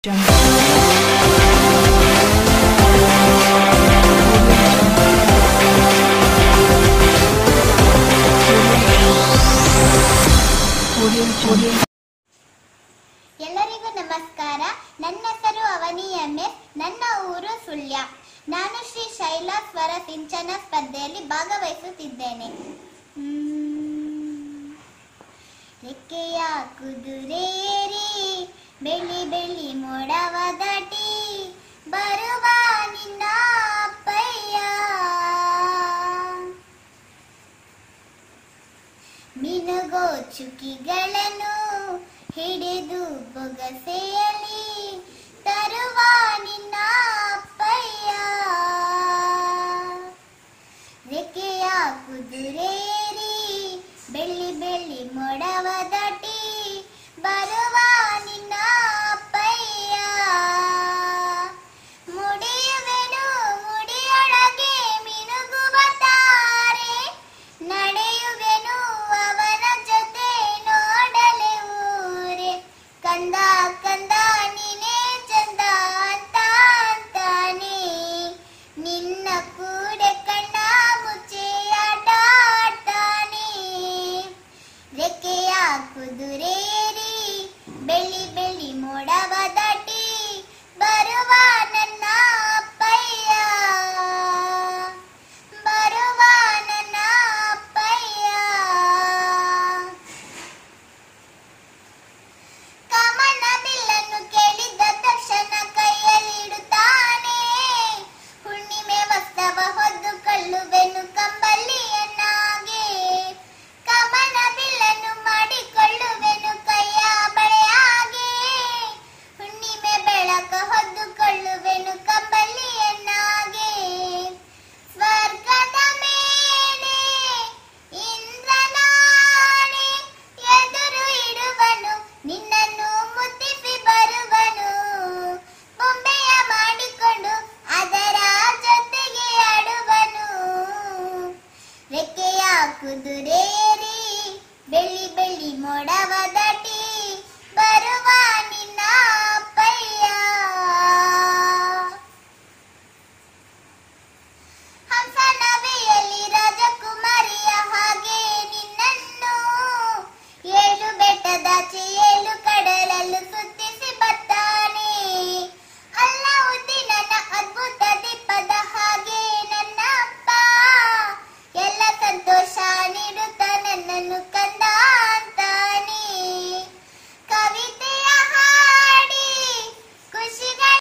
ಎಲ್ಲರಿಗೂ ನಮಸ್ಕಾರ ನನ್ನ ಹೆಸರು ಅವನಿ ಎಂ ಎಸ್ ನನ್ನ ಊರು ಸುಳ್ಯ ನಾನು ಶ್ರೀ ಶೈಲಾ ಸ್ವರ ಸಿಂಚನ ಸ್ಪರ್ಧೆಯಲ್ಲಿ ಭಾಗವಹಿಸುತ್ತಿದ್ದೇನೆ ಮ್ಮ್. ರೆಕ್ಕೆಯ ಕುದುರೆಯೇರಿ ಬೆಳ್ಳಿ ಬೆಳ್ಳಿ ಮೋಡವ ದಾಟಿ ಬರುವ ನಿನ್ನ ಅಪ್ಪಯ್ಯ ಮಿನುಗೋ ಚುಕ್ಕಿಗಳನ್ನು ಹಿಡಿದು ಬೊಗಸೆಯಲ್ಲಿ